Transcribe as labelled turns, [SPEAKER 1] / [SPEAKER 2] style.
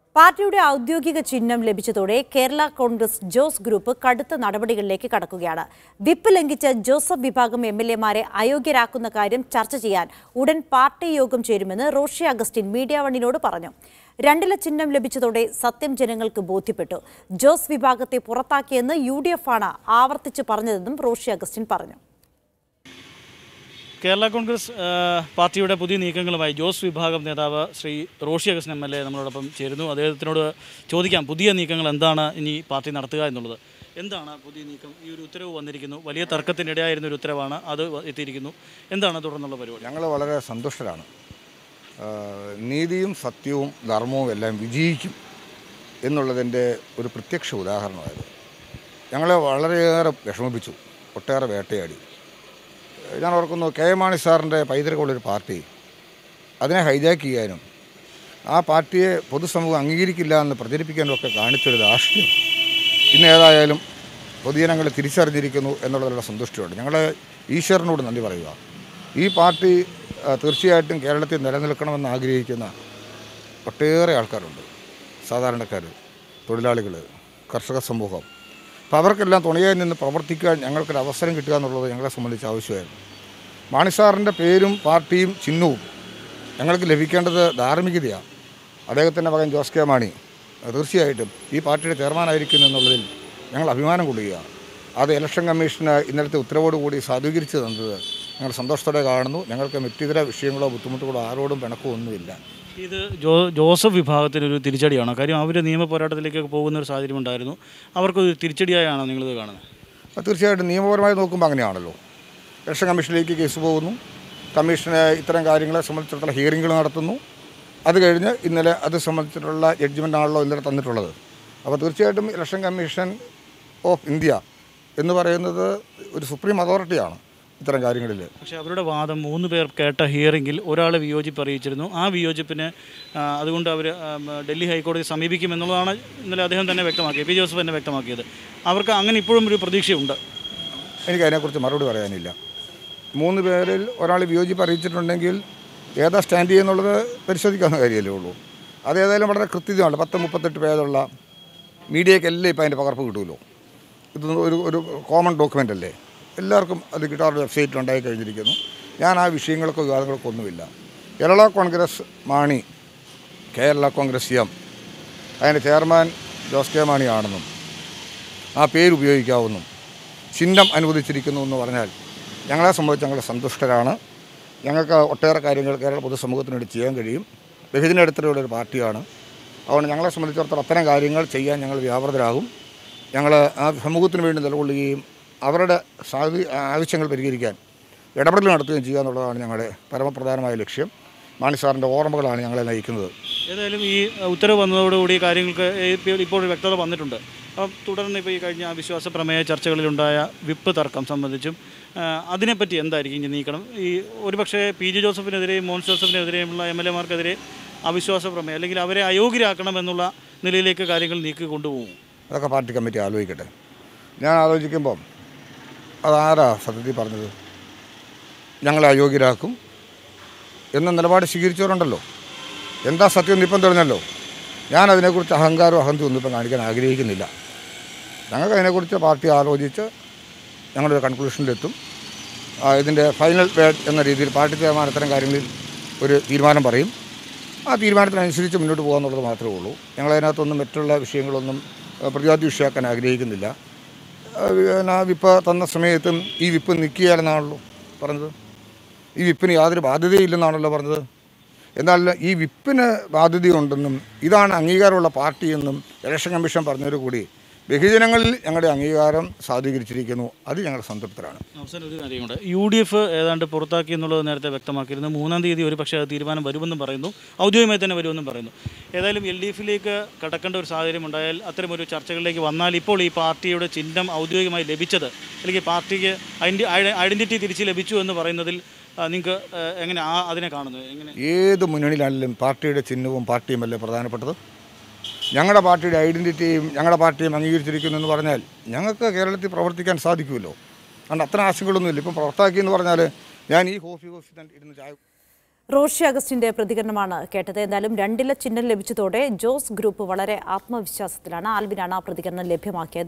[SPEAKER 1] പാർട്ടിയുടെ ഔദ്യോഗിക ചിഹ്നം ലഭിച്ചതോടെ കേരള കോൺഗ്രസ് ജോസ് ഗ്രൂപ്പ് കടുത്ത നടപടികളിലേക്ക് കടക്കുകയാണ് വിപ്പ് ലംഘിച്ച ജോസഫ് വിഭാഗം എം എൽ എമാരെ അയോഗ്യരാക്കുന്ന കാര്യം ചർച്ച ചെയ്യാൻ ഉടൻ പാർട്ടി യോഗം ചേരുമെന്ന് റോഷി അഗസ്റ്റിൻ മീഡിയ വണ്ണിനോട് പറഞ്ഞു രണ്ടില ചിഹ്നം ലഭിച്ചതോടെ സത്യം ജനങ്ങൾക്ക് ബോധ്യപ്പെട്ടു ജോസ് വിഭാഗത്തെ പുറത്താക്കിയെന്ന് യു ഡി എഫ് ആണ് ആവർത്തിച്ച് പറഞ്ഞതെന്നും റോഷി അഗസ്റ്റിൻ പറഞ്ഞു
[SPEAKER 2] കേരള കോൺഗ്രസ് ആ, പാർട്ടിയുടെ പുതിയ നീക്കങ്ങളുമായി ജോസ് വിഭാഗം നേതാവ് Shri Roshi Augustine M L A നമ്മളോടൊപ്പം ചേരുന്നു അദ്ദേഹത്തിനോട് ചോദിക്കാം പുതിയ നീക്കങ്ങൾ എന്താണ് ഇനി പാർട്ടി നടത്തുക എന്നുള്ളത് എന്താണ് പുതിയ നീക്കം ഈ ഒരു ഉത്തരവ് വന്നിരിക്കുന്നു വലിയ തർക്കത്തിനിടയായിരുന്ന ഒരു ഉത്തരവാണ് അത് വ- എത്തിയിരിക്കുന്നു എന്താണ് തുടർന്നുള്ള പരിപാടി
[SPEAKER 3] ഞങ്ങൾ വളരെ സന്തുഷ്ടരാണ് ആ, നീതിയും സത്യവും ധർമ്മവും എല്ലാം വിജയിക്കും എന്നുള്ളതിൻ്റെ ഒരു പ്രത്യക്ഷ ഉദാഹരണമായത് ഞങ്ങളെ വളരെയേറെ വിഷമിപ്പിച്ചു ഒട്ടേറെ വേട്ടയാടി ഞാൻ ഓർക്കുന്നു കെ എം മാണി സാറിൻ്റെ പൈതൃകമുള്ളൊരു പാർട്ടി അതിനെ ഹൈജാക്ക് ചെയ്യാനും ആ പാർട്ടിയെ പൊതുസമൂഹം അംഗീകരിക്കില്ല എന്ന് പ്രചരിപ്പിക്കാനും ഒക്കെ കാണിച്ചൊരു ധാർഷ്ട്യം ഇന്ന് ഏതായാലും പൊതുജനങ്ങൾ തിരിച്ചറിഞ്ഞിരിക്കുന്നു എന്നുള്ളതിലുള്ള സന്തുഷ്ടിയുണ്ട് ഞങ്ങൾ ഈശ്വരനോട് നന്ദി പറയുക ഈ പാർട്ടി ആ, തീർച്ചയായിട്ടും കേരളത്തിൽ നിലനിൽക്കണമെന്ന് ആഗ്രഹിക്കുന്ന ഒട്ടേറെ ആൾക്കാരുണ്ട് സാധാരണക്കാർ തൊഴിലാളികൾ കർഷക സമൂഹം അപ്പോൾ അവർക്കെല്ലാം തുണയായി നിന്ന് പ്രവർത്തിക്കാൻ ഞങ്ങൾക്കൊരു അവസരം കിട്ടുക എന്നുള്ളത് ഞങ്ങളെ സംബന്ധിച്ച് ആവശ്യമായിരുന്നു മാണി സാറിൻ്റെ പേരും പാർട്ടിയും ചിഹ്നവും ഞങ്ങൾക്ക് ലഭിക്കേണ്ടത് ധാർമ്മികതയാണ് അദ്ദേഹത്തിൻ്റെ മകൻ ജോസ് കെ മാണി അത് തീർച്ചയായിട്ടും ഈ പാർട്ടിയുടെ ചെയർമാനായിരിക്കുന്നു എന്നുള്ളതിൽ ഞങ്ങൾ അഭിമാനം കൊള്ളുകയാണ് അത് ഇലക്ഷൻ കമ്മീഷന് ഇന്നലത്തെ ഉത്തരവോടുകൂടി സാധൂകരിച്ചു തന്നത് ഞങ്ങൾ സന്തോഷത്തോടെ കാണുന്നു ഞങ്ങൾക്ക് മറ്റിതര വിഷയങ്ങളോ ബുദ്ധിമുട്ടുകളോ ആരോടും പിണക്കോ ഒന്നുമില്ല
[SPEAKER 2] ഇത് ജോ ജോസഫ് വിഭാഗത്തിനൊരു തിരിച്ചടിയാണോ കാര്യം അവർ നിയമ പോരാട്ടത്തിലേക്കൊക്കെ പോകുന്ന ഒരു സാഹചര്യം ഉണ്ടായിരുന്നു അവർക്കൊരു തിരിച്ചടിയായാണോ നിങ്ങളിത് കാണുന്നത്
[SPEAKER 3] അത് തീർച്ചയായിട്ടും നിയമപരമായി നോക്കുമ്പോൾ അങ്ങനെയാണല്ലോ ഇലക്ഷൻ കമ്മീഷനിലേക്ക് കേസ് പോകുന്നു കമ്മീഷന് ഇത്തരം കാര്യങ്ങളെ സംബന്ധിച്ചിടത്തോളം ഹിയറിങ്ങുകൾ നടത്തുന്നു അത് കഴിഞ്ഞ് ഇന്നലെ അത് സംബന്ധിച്ചിട്ടുള്ള ജഡ്ജ്മെൻ്റ് ആണല്ലോ ഇന്നലെ തന്നിട്ടുള്ളത് അപ്പോൾ തീർച്ചയായിട്ടും ഇലക്ഷൻ കമ്മീഷൻ ഓഫ് ഇന്ത്യ എന്ന് പറയുന്നത് ഒരു സുപ്രീം അതോറിറ്റിയാണ് ഇത്തരം കാര്യങ്ങളിൽ
[SPEAKER 2] പക്ഷേ അവരുടെ വാദം മൂന്ന് പേർ കേട്ട ഹിയറിംഗിൽ ഒരാൾ വിയോജിപ്പ് അറിയിച്ചിരുന്നു ആ വിയോജിപ്പിന് ആ, അതുകൊണ്ട് അവർ ഡൽഹി ഹൈക്കോടതി സമീപിക്കുമെന്നുള്ളതാണ് ഇന്നലെ അദ്ദേഹം തന്നെ വ്യക്തമാക്കിയത് പി ജോസഫ് തന്നെ വ്യക്തമാക്കിയത് അവർക്ക് അങ്ങനെ ഇപ്പോഴും ഒരു പ്രതീക്ഷയുണ്ട്
[SPEAKER 3] എനിക്ക് അതിനെക്കുറിച്ച് മറുപടി പറയാനില്ല മൂന്ന് പേരിൽ ഒരാൾ വിയോജിപ്പ് അറിയിച്ചിട്ടുണ്ടെങ്കിൽ ഏതാ സ്റ്റാൻഡ് ചെയ്യുന്നുള്ളത് പരിശോധിക്കാവുന്ന കാര്യമല്ലേ ഉള്ളൂ അത് ഏതായാലും വളരെ കൃത്യതയാണ് പത്ത് മുപ്പത്തെട്ട് പേരുള്ള മീഡിയയ്ക്കെല്ലാം ഇപ്പോൾ അതിൻ്റെ പകർപ്പ് കിട്ടുമല്ലോ ഇത് ഒരു ഒരു കോമൺ ഡോക്യുമെൻ്റ് അല്ലേ എല്ലാവർക്കും അത് കിട്ടാറുള്ള വെബ്സൈറ്റിൽ ഉണ്ടായി കഴിഞ്ഞിരിക്കുന്നു ഞാൻ ആ വിഷയങ്ങൾക്കോ വിവാദങ്ങൾക്കോ ഒന്നുമില്ല കേരള കോൺഗ്രസ് മാണി കേരള കോൺഗ്രസ് എം അതിൻ്റെ ചെയർമാൻ ജോസ് കെ മാണിയാണെന്നും ആ പേര് ഉപയോഗിക്കാവുന്നു ചിഹ്നം അനുവദിച്ചിരിക്കുന്നു എന്ന് പറഞ്ഞാൽ ഞങ്ങളെ സംബന്ധിച്ച് ഞങ്ങൾ സന്തുഷ്ടരാണ് ഞങ്ങൾക്ക് ഒട്ടേറെ കാര്യങ്ങൾ കേരള പൊതുസമൂഹത്തിന് വേണ്ടി ചെയ്യാൻ കഴിയും ബഹുജനടുത്തിലുള്ള ഒരു പാർട്ടിയാണ് അതുകൊണ്ട് ഞങ്ങളെ സംബന്ധിച്ചിടത്തോളം അത്തരം കാര്യങ്ങൾ ചെയ്യാൻ ഞങ്ങൾ വ്യാപൃതരാകും ഞങ്ങൾ ആ സമൂഹത്തിന് വേണ്ടി നിലകൊള്ളുകയും അവരുടെ സാധു ആവശ്യങ്ങൾ പരിഹരിക്കാൻ ഇടപെടൽ നടത്തുകയും ചെയ്യുക എന്നുള്ളതാണ് ഞങ്ങളുടെ പരമപ്രധാനമായ ലക്ഷ്യം മാണി സാറിൻ്റെ ഓർമ്മകളാണ് ഞങ്ങളെ നയിക്കുന്നത്
[SPEAKER 2] ഏതായാലും ഈ ഉത്തരവ് വന്നതോടുകൂടി കാര്യങ്ങൾക്ക് ഇപ്പോൾ ഇപ്പോൾ ഒരു വ്യക്തത വന്നിട്ടുണ്ട് അപ്പം തുടർന്ന് ഇപ്പോൾ ഈ കഴിഞ്ഞ വിശ്വാസ പ്രമേയ ചർച്ചകളിലുണ്ടായ വിപ്പ് തർക്കം സംബന്ധിച്ചും ആ, അതിനെപ്പറ്റി എന്തായിരിക്കും ഇനി നീക്കണം ഈ ഒരുപക്ഷേ പി ജെ ജോസഫിനെതിരെയും മോൻസ് ജോസഫിനെതിരെയുമുള്ള എം എൽ എമാർക്കെതിരെ അവിശ്വാസ പ്രമേയം അല്ലെങ്കിൽ അവരെ അയോഗ്യരാക്കണം എന്നുള്ള നിലയിലേക്ക് കാര്യങ്ങൾ നീക്കി കൊണ്ടുപോകും
[SPEAKER 3] അതൊക്കെ പാർട്ടി കമ്മിറ്റി ആലോചിക്കട്ടെ ഞാൻ ആലോചിക്കുമ്പം അതാരാ സത്യത്തിൽ പറഞ്ഞത് ഞങ്ങളെ അയോഗ്യരാക്കും എന്ന നിലപാട് സ്വീകരിച്ചവരുണ്ടല്ലോ എന്താ സത്യം എന്ന് ഇപ്പം തെളിഞ്ഞല്ലോ ഞാൻ അതിനെക്കുറിച്ച് അഹങ്കാരവും അഹന്തി ഒന്നും ഇപ്പം കാണിക്കാൻ ആഗ്രഹിക്കുന്നില്ല ഞങ്ങൾക്ക് അതിനെക്കുറിച്ച് പാർട്ടി ആലോചിച്ച് ഞങ്ങളൊരു കൺക്ലൂഷനിലെത്തും ആ, ഇതിൻ്റെ ഫൈനൽ വേഡ് എന്ന രീതിയിൽ പാർട്ടി തീരുമാനം ഇത്തരം കാര്യങ്ങളിൽ ഒരു തീരുമാനം പറയും ആ തീരുമാനത്തിനനുസരിച്ച് മുന്നോട്ട് പോകാന്നുള്ളത് മാത്രമേ ഉള്ളൂ ഞങ്ങളതിനകത്തൊന്നും മറ്റുള്ള വിഷയങ്ങളൊന്നും ആ, പ്രതിവാദി വിഷയമാക്കാൻ ആഗ്രഹിക്കുന്നില്ല ആ, പിന്നെ ആ വിപ്പ് തന്ന സമയത്തും ഈ വിപ്പ് നിൽക്കുകയാണെന്നാണല്ലോ പറഞ്ഞത് ഈ വിപ്പിന് യാതൊരു ബാധ്യതയില്ലെന്നാണല്ലോ പറഞ്ഞത് എന്നാൽ ഈ വിപ്പിന് ബാധ്യതയുണ്ടെന്നും ഇതാണ് അംഗീകാരമുള്ള പാർട്ടിയെന്നും ഇലക്ഷൻ കമ്മീഷൻ പറഞ്ഞതോടുകൂടി ബഹുജനങ്ങളിൽ ഞങ്ങളുടെ അംഗീകാരം സാധൂകരിച്ചിരിക്കുന്നു അത് ഞങ്ങൾ സംതൃപ്തരാണ്
[SPEAKER 2] അവസാനം ഒരു കാര്യം കൂടെ യു ഡി എഫ് ഏതാണ്ട് പുറത്താക്കി എന്നുള്ളത് നേരത്തെ വ്യക്തമാക്കിയിരുന്നു മൂന്നാം തീയതി ഒരു പക്ഷേ അത് തീരുമാനം വരുമെന്നും പറയുന്നു ഔദ്യോഗികമായി തന്നെ വരുമെന്നും പറയുന്നു ഏതായാലും എൽ ഡി എഫിലേക്ക് കടക്കേണ്ട ഒരു സാഹചര്യം ഉണ്ടായാൽ അത്തരമൊരു ചർച്ചകളിലേക്ക് വന്നാൽ ഇപ്പോൾ ഈ പാർട്ടിയുടെ ചിഹ്നം ഔദ്യോഗികമായി ലഭിച്ചത് അല്ലെങ്കിൽ പാർട്ടിക്ക് ഐഡൻറ്റി ഐഡൻറ്റിറ്റി തിരിച്ച് ലഭിച്ചു എന്ന് പറയുന്നതിൽ നിങ്ങൾക്ക് എങ്ങനെ ആ അതിനെ കാണുന്നത് എങ്ങനെ
[SPEAKER 3] ഏത് മുന്നണിയിലാണെങ്കിലും പാർട്ടിയുടെ ചിഹ്നവും പാർട്ടിയും അല്ലേ പ്രധാനപ്പെട്ടത് ഞങ്ങളുടെ പാർട്ടിയുടെ ഐഡൻറ്റിറ്റിയും ഞങ്ങളുടെ പാർട്ടിയും അംഗീകരിച്ചിരിക്കുന്നു എന്ന് പറഞ്ഞാൽ ഞങ്ങൾക്ക് കേരളത്തിൽ പ്രവർത്തിക്കാൻ സാധിക്കുമല്ലോ അതുകൊണ്ട് അത്ര ആശങ്കകളൊന്നുമില്ല ഇപ്പം പുറത്താക്കി എന്ന് പറഞ്ഞാൽ ഞാൻ ഈ കോഫി ഹൗസിൽ തന്നെ ഇരുന്ന് ചായ
[SPEAKER 1] റോഷി അഗസ്റ്റിന്റെ പ്രതികരണമാണ് കേട്ടത് എന്തായാലും രണ്ടില ചിഹ്നം ലഭിച്ചതോടെ ജോസ് ഗ്രൂപ്പ് വളരെ ആത്മവിശ്വാസത്തിലാണ് ആൽബിനാണ് ആ പ്രതികരണം ലഭ്യമാക്കിയത്